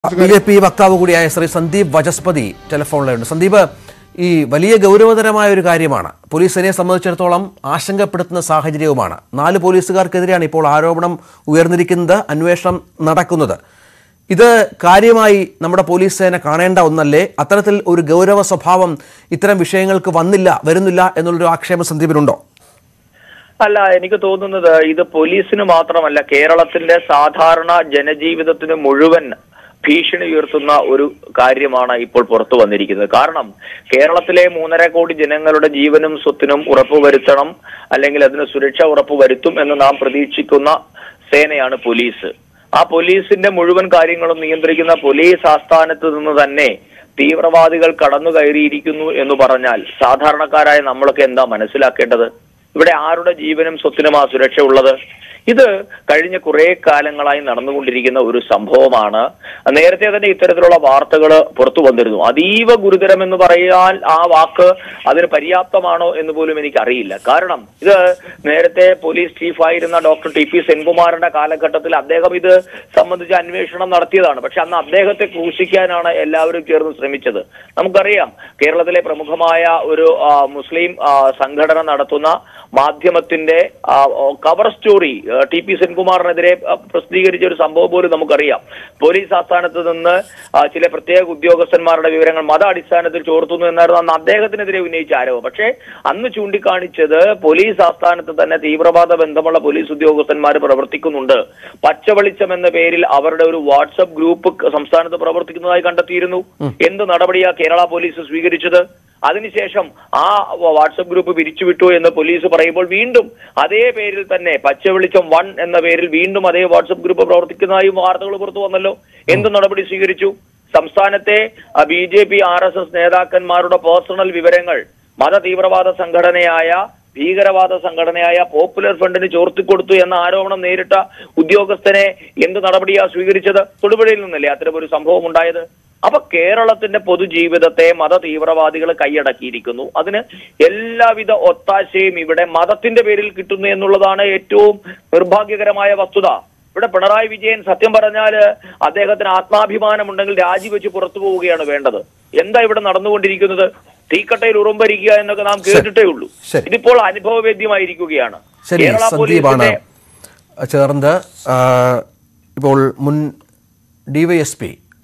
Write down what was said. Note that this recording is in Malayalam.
ബി ജെ പി വക്താവ് കൂടിയായ ശ്രീ സന്ദീപ് വചസ്പതി ടെലിഫോണിലുണ്ട് സന്ദീപ് ഈ വലിയ ഗൗരവതരമായ ഒരു കാര്യമാണ് പോലീസിനെ സംബന്ധിച്ചിടത്തോളം ആശങ്കപ്പെടുത്തുന്ന സാഹചര്യവുമാണ് നാല് പോലീസുകാർക്കെതിരെയാണ് ഇപ്പോൾ ആരോപണം ഉയർന്നിരിക്കുന്നത് അന്വേഷണം നടക്കുന്നത് ഇത് കാര്യമായി നമ്മുടെ പോലീസ് സേന കാണേണ്ട ഒന്നല്ലേ അത്തരത്തിൽ ഒരു ഗൗരവ സ്വഭാവം ഇത്തരം വിഷയങ്ങൾക്ക് വന്നില്ല വരുന്നില്ല എന്നുള്ളൊരു ആക്ഷേപം സന്ദീപിനുണ്ടോ അല്ല എനിക്ക് തോന്നുന്നത് ഇത് പോലീസിന് മാത്രമല്ല കേരളത്തിന്റെ സാധാരണ ജനജീവിതത്തിന് മുഴുവൻ ഭീഷണി ഉയർത്തുന്ന ഒരു കാര്യമാണ് ഇപ്പോൾ പുറത്തു വന്നിരിക്കുന്നത് കാരണം കേരളത്തിലെ മൂന്നര കോടി ജനങ്ങളുടെ ജീവനും സ്വത്തിനും ഉറപ്പുവരുത്തണം അല്ലെങ്കിൽ അതിന് സുരക്ഷ ഉറപ്പുവരുത്തും എന്ന് നാം പ്രതീക്ഷിക്കുന്ന സേനയാണ് പോലീസ് ആ പോലീസിന്റെ മുഴുവൻ കാര്യങ്ങളും നിയന്ത്രിക്കുന്ന പോലീസ് ആസ്ഥാനത്ത് നിന്ന് തന്നെ തീവ്രവാദികൾ കടന്നു കയറിയിരിക്കുന്നു എന്ന് പറഞ്ഞാൽ സാധാരണക്കാരായ നമ്മളൊക്കെ എന്താ മനസ്സിലാക്കേണ്ടത് ഇവിടെ ആരുടെ ജീവനും സ്വത്തിനും ആ സുരക്ഷ ഉള്ളത് ഇത് കഴിഞ്ഞ കുറെ കാലങ്ങളായി നടന്നുകൊണ്ടിരിക്കുന്ന ഒരു സംഭവമാണ് നേരത്തെ തന്നെ ഇത്തരത്തിലുള്ള വാർത്തകൾ പുറത്തു വന്നിരുന്നു അതീവ ഗുരുതരം എന്ന് പറയാൻ ആ വാക്ക് അതിന് പര്യാപ്തമാണോ എന്ന് പോലും എനിക്ക് അറിയില്ല കാരണം ഇത് നേരത്തെ പോലീസ് ചീഫായിരുന്ന ഡോക്ടർ ടി പി സെൻകുമാറിന്റെ കാലഘട്ടത്തിൽ അദ്ദേഹം ഇത് സംബന്ധിച്ച് അന്വേഷണം നടത്തിയതാണ് പക്ഷെ അന്ന് അദ്ദേഹത്തെ ക്രൂശിക്കാനാണ് എല്ലാവരും ചേർന്ന് ശ്രമിച്ചത് നമുക്കറിയാം കേരളത്തിലെ പ്രമുഖമായ ഒരു ആ, മുസ്ലിം ആ, സംഘടന നടത്തുന്ന മാധ്യമത്തിന്റെ ആ, ഓ, കവർ സ്റ്റോറി ആ, ടി പി സെൻകുമാറിനെതിരെ ആ, പ്രസിദ്ധീകരിച്ച ഒരു സംഭവം പോലും നമുക്കറിയാം പോലീസ് ആസ്ഥാനത്ത് നിന്ന് ആ, ചില പ്രത്യേക ഉദ്യോഗസ്ഥന്മാരുടെ വിവരങ്ങൾ മത അടിസ്ഥാനത്തിൽ ചോർത്തുന്നു എന്നായിരുന്നു അന്ന് അദ്ദേഹത്തിനെതിരെ ഉന്നയിച്ച ആരോപണം പക്ഷേ അന്ന് ചൂണ്ടിക്കാണിച്ചത് പോലീസ് ആസ്ഥാനത്ത് തന്നെ തീവ്രവാദ ബന്ധമുള്ള പോലീസ് ഉദ്യോഗസ്ഥന്മാർ പ്രവർത്തിക്കുന്നുണ്ട് പച്ചവെളിച്ചം എന്ന പേരിൽ അവരുടെ ഒരു വാട്സപ്പ് ഗ്രൂപ്പ് സംസ്ഥാനത്ത് പ്രവർത്തിക്കുന്നതായി കണ്ടെത്തിയിരുന്നു എന്ത് നടപടിയാ കേരള പോലീസ് സ്വീകരിച്ചത് അതിനുശേഷം ആ വാട്സപ്പ് ഗ്രൂപ്പ് പിരിച്ചുവിട്ടു എന്ന് പോലീസ് പറയുമ്പോൾ വീണ്ടും അതേ പേരിൽ തന്നെ പച്ചവെളിച്ചം വൺ എന്ന പേരിൽ വീണ്ടും അതേ വാട്സപ്പ് ഗ്രൂപ്പ് പ്രവർത്തിക്കുന്നതായും വാർത്തകൾ പുറത്തു വന്നല്ലോ എന്ത് നടപടി സ്വീകരിച്ചു സംസ്ഥാനത്തെ B J P R S S നേതാക്കന്മാരുടെ പേഴ്സണൽ വിവരങ്ങൾ മത തീവ്രവാദ സംഘടനയായ ഭീകരവാദ സംഘടനയായ പോപ്പുലർ ഫ്രണ്ടിന് ചോർത്തിക്കൊടുത്തു എന്ന ആരോപണം നേരിട്ട ഉദ്യോഗസ്ഥനെ എന്ത് നടപടിയാ സ്വീകരിച്ചത് തൊടുപുഴയിൽ നിന്നല്ലേ അത്തരം ഒരു സംഭവം ഉണ്ടായത് അപ്പൊ കേരളത്തിന്റെ പൊതുജീവിതത്തെ മത തീവ്രവാദികൾ കൈയടക്കിയിരിക്കുന്നു അതിന് എല്ലാവിധ ഒത്താശയും ഇവിടെ മതത്തിന്റെ പേരിൽ കിട്ടുന്നു എന്നുള്ളതാണ് ഏറ്റവും നിർഭാഗ്യകരമായ വസ്തുത ഇവിടെ പിണറായി വിജയൻ സത്യം പറഞ്ഞാല് അദ്ദേഹത്തിന് ആത്മാഭിമാനമുണ്ടെങ്കിൽ രാജിവെച്ച് പുറത്തു പോവുകയാണ് വേണ്ടത് എന്താ ഇവിടെ നടന്നുകൊണ്ടിരിക്കുന്നത് തീക്കട്ടയിൽ ഉറുമ്പരിക്കുക എന്നൊക്കെ നാം കേട്ടിട്ടേ ഉള്ളൂ ശരി. ഇതിപ്പോൾ അനുഭവവേദ്യമായിരിക്കുകയാണ് ശരി കേരള സന്ദീപാണ് പോലീസിന്റെ ചേർന്നത് ആ, ഇപ്പോൾ മുൻ ഡിവൈഎസ്പി